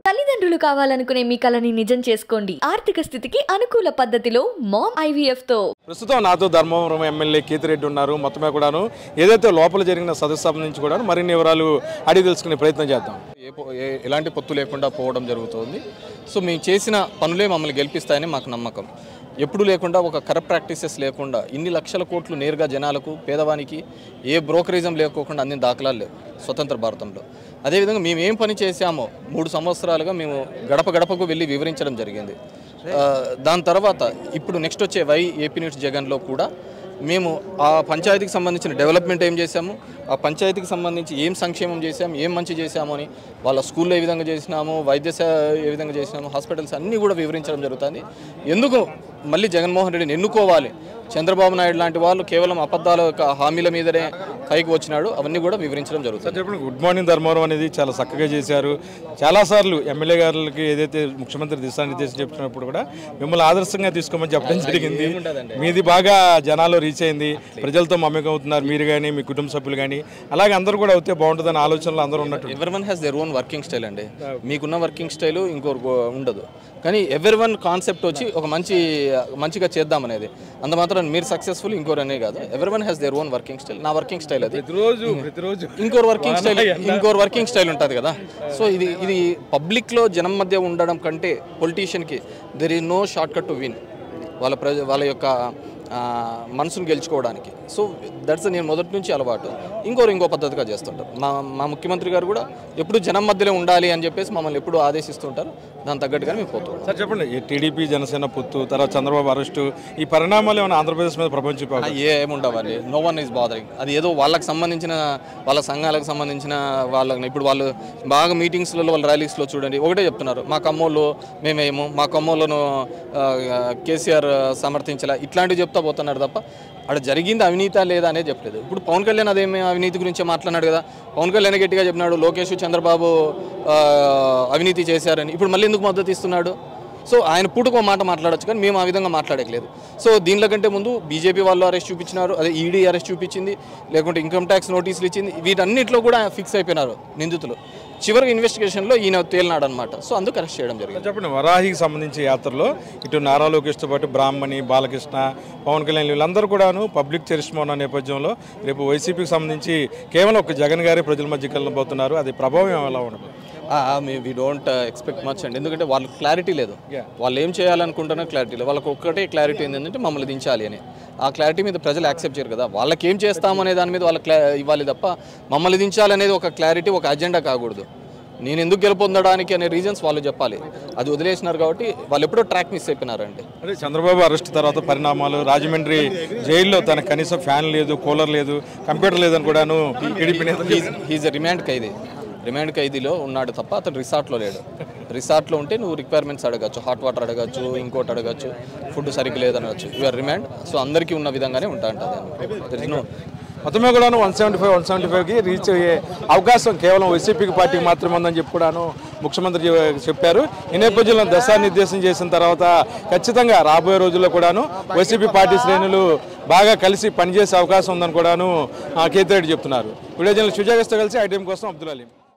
తల్లిదండ్రులు కావాలనుకునే మీ కలని నిజం చేసుకోండి ఆర్థిక స్థితికి అనుకూల పద్ధతిలో మామ్ ఐవీఎఫ్ తో ప్రస్తుతం నాతో ధర్మవరం ఎమ్మెల్యే కేతిరెడ్డి ఉన్నారు మొత్తమే కూడాను ఏదైతే లోపల జరిగిన సదస్సు సంబంధించి కూడా మరిన్ని వివరాలు అడిగి తెలుసుకునే ప్రయత్నం చేద్దాం ఏ పో- ఏ- ఎలాంటి పొత్తు లేకుండా పోవడం జరుగుతుంది సో మేము చేసిన పనులే మమ్మల్ని గెలిపిస్తాయని మాకు నమ్మకం ఎప్పుడు లేకుండా ఒక కరప్ట్ ప్రాక్టీసెస్ లేకుండా ఇన్ని లక్షల కోట్లు నేరుగా జనాలకు పేదవానికి ఏ బ్రోకరేజం లేకోకుండా అన్ని దాఖలాలు లేవు స్వతంత్ర భారతంలో అదేవిధంగా మేము ఏం పని చేశామో మూడు సంవత్సరాలుగా మేము గడప గడపకు వెళ్ళి వివరించడం జరిగింది ఆ, దాని తర్వాత ఇప్పుడు నెక్స్ట్ వచ్చే వై ఏపీ న్యూస్ జగన్లో కూడా మేము ఆ పంచాయతీకి సంబంధించిన డెవలప్మెంట్ ఏం చేశాము ఆ పంచాయతీకి సంబంధించి ఏం సంక్షేమం చేశాము ఏం మంచి చేశాము అని వాళ్ళ స్కూల్లో ఏ విధంగా చేసినాము వైద్య సే- ఏ విధంగా చేసినాము హాస్పిటల్స్ అన్నీ కూడా వివరించడం జరుగుతుంది ఎందుకు మళ్ళీ జగన్మోహన్ రెడ్డిని ఎన్నుకోవాలి చంద్రబాబు నాయుడు లాంటి వాళ్ళు కేవలం అబద్ధాల యొక్క హామీల మీదనే పైకి వచ్చినాడు అవన్నీ కూడా వివరించడం జరుగుతుంది చెప్పండి గుడ్ మార్నింగ్ ధర్మవరం అనేది చాలా చక్కగా చేశారు చాలాసార్లు ఎమ్మెల్యే గారికి ఏదైతే ముఖ్యమంత్రి దిశానిర్దేశం చెప్తున్నప్పుడు కూడా మిమ్మల్ని ఆదర్శంగా తీసుకోమని చెప్పడం జరిగింది మీది బాగా జనాల్లో రీచ్ అయింది ప్రజలతో మమ్మకం అవుతున్నారు మీరు కానీ మీ కుటుంబ సభ్యులు కానీ అలాగే అందరూ కూడా అవుతే బాగుంటుందని ఆలోచనలో అందరూ ఉన్నట్టు ఎవరి one has their own working style అండి మీకున్న వర్కింగ్ స్టైల్ ఇంకొకరు ఉండదు కానీ ఎవరి వన్ కాన్సెప్ట్ వచ్చి ఒక మంచి మంచిగా చేద్దాం అనేది అంత మాత్రం మీరు సక్సెస్ఫుల్ ఇంకోరు అనే కాదు ఎవరి one has their own working style నా వర్కింగ్ స్టైల్ అది ప్రతిరోజు ప్రతిరోజు ఇంకోరు వర్కింగ్ స్టైల్ ఇంకోరు వర్కింగ్ స్టైల్ ఉంటుంది కదా సో ఇది ఇది పబ్లిక్లో జనం మధ్య ఉండడం కంటే పొలిటీషియన్కి there is no shortcut to win వాళ్ళ ప్రజ వాళ్ళ యొక్క ఆ, మనసును గెలుచుకోవడానికి సో దట్స్ నేను మొదటి నుంచి అలవాటు ఇంకోరు ఇంకో పద్ధతిగా చేస్తుంటారు మా మా ముఖ్యమంత్రి గారు కూడా ఎప్పుడు జనం మధ్యలో ఉండాలి అని చెప్పేసి మమ్మల్ని ఎప్పుడు ఆదేశిస్తుంటారు దాని తగ్గట్టుగానే మేము పోతూ ఉంటాం సార్ చెప్పండి ఈ టీడీపీ జనసేన పొత్తు తర్వాత చంద్రబాబు అరెస్టు ఈ పరిణామాలు ఏమైనా ఆంధ్రప్రదేశ్ మీద ప్రపంచ ఆ, ఏముండవండి నో వన్ ఈజ్ బాదరింగ్ అది ఏదో వాళ్ళకి సంబంధించిన వాళ్ళ సంఘాలకు సంబంధించిన వాళ్ళకి ఇప్పుడు వాళ్ళు బాగా మీటింగ్స్లలో వాళ్ళ ర్యాలీస్లో చూడండి ఒకటే చెప్తున్నారు మా కమ్మోళ్ళు మేమేమో మా కమ్మోళ్ళను ఆ, కేసీఆర్ సమర్థించలే ఇట్లాంటివి చెప్తా పోతున్నారు తప్ప అక్కడ జరిగింది అవినీత లేదా అనేది చెప్పలేదు ఇప్పుడు పవన్ కళ్యాణ్ అదేమి అవినీతి గురించి మాట్లాడినాడు కదా పవన్ కళ్యాణ్ గట్టిగా చెప్పినాడు లోకేష్ చంద్రబాబు ఆ, అవినీతి చేశారని ఇప్పుడు మళ్ళీ ఎందుకు మద్దతు ఇస్తున్నాడు సో ఆయన పూటకు ఒక మాట మాట్లాడొచ్చు కానీ మేము ఆ విధంగా మాట్లాడట్లేదు సో దీనిలో కంటే ముందు బీజేపీ వాళ్ళు అరెస్ట్ చూపించినారు అదే ఈడీ అరెస్ట్ చూపించింది లేకుంటే ఇన్కమ్ ట్యాక్స్ నోటీసులు ఇచ్చింది వీటన్నిటిలో కూడా ఫిక్స్ అయిపోయినారు నిందితులు చివరికి ఇన్వెస్టిగేషన్లో ఈయన తేలినాడు అనమాట సో అందుకు అరెస్ట్ చేయడం జరిగింది చెప్పండి వరాహికి సంబంధించి యాత్రలో ఇటు నారా లోకేష్తో పాటు బ్రాహ్మణి బాలకృష్ణ పవన్ కళ్యాణ్ వీళ్ళందరూ కూడాను పబ్లిక్ చరిష్మా ఉన్న నేపథ్యంలో రేపు వైసీపీకి సంబంధించి కేవలం ఒక జగన్ గారి ప్రజల మధ్య కలబోతున్నారు అది ప్రభావం ఎలా ఉండదు వి డోంట్ ఎక్స్పెక్ట్ మచ్ అండి ఎందుకంటే వాళ్ళకి క్లారిటీ లేదు వాళ్ళు ఏం చేయాలనుకుంటున్నా క్లారిటీ లేదు వాళ్ళకి ఒక్కటే క్లారిటీ ఏంటంటే మమ్మల్ని దించాలి అని ఆ క్లారిటీ మీద ప్రజలు యాక్సెప్ట్ చేయరు కదా వాళ్ళకి ఏం చేస్తామనే దాని మీద వాళ్ళకి క్లా ఇవ్వాలి తప్ప మమ్మల్ని దించాలి అనేది ఒక క్లారిటీ ఒక అజెండా కాకూడదు నేను ఎందుకు గెలుపొందడానికి అనే రీజన్స్ వాళ్ళు చెప్పాలి అది వదిలేసినారు కాబట్టి వాళ్ళు ఎప్పుడో ట్రాక్ మిస్ అయిపోయినారండి అదే చంద్రబాబు అరెస్ట్ తర్వాత పరిణామాలు రాజమండ్రి జైల్లో తన కనీసం ఫ్యాన్ లేదు కూలర్ లేదు కంప్యూటర్ లేదని కూడాను టీడీపీ నేత హీజ్ రిమాండ్ ఖైదీ రిమాండ్ ఖైదీలో ఉన్నాడు తప్ప అతను రిసార్ట్లో లేడు రిసార్ట్లో ఉంటే నువ్వు రిక్వైర్మెంట్స్ అడగచ్చు హాట్ వాటర్ అడగచ్చు ఇంకోటి అడగచ్చు ఫుడ్ సరిగ్గా లేదనవచ్చు యువర్ రిమాండ్ సో అందరికీ ఉన్న విధంగానే ఉంటా ఉంటుంది నో మొత్తమే కూడాను one seventy five one seventy ఫైవ్కి రీచ్ అయ్యే అవకాశం కేవలం వైసీపీకి పార్టీకి మాత్రమే ఉందని చెప్పి కూడాను ముఖ్యమంత్రి చె- చెప్పారు ఈ నేపథ్యంలో దశానిర్దేశం చేసిన తర్వాత ఖచ్చితంగా రాబోయే రోజుల్లో కూడాను వైసీపీ పార్టీ శ్రేణులు బాగా కలిసి పనిచేసే అవకాశం ఉందని కూడాను ఆ, కేతిరెడ్డి చెప్తున్నారు వీడియో జర్నలిస్ట్ సుజాగస్తో కలిసి ఐటీఎం కోసం అబ్దుల్ అలీం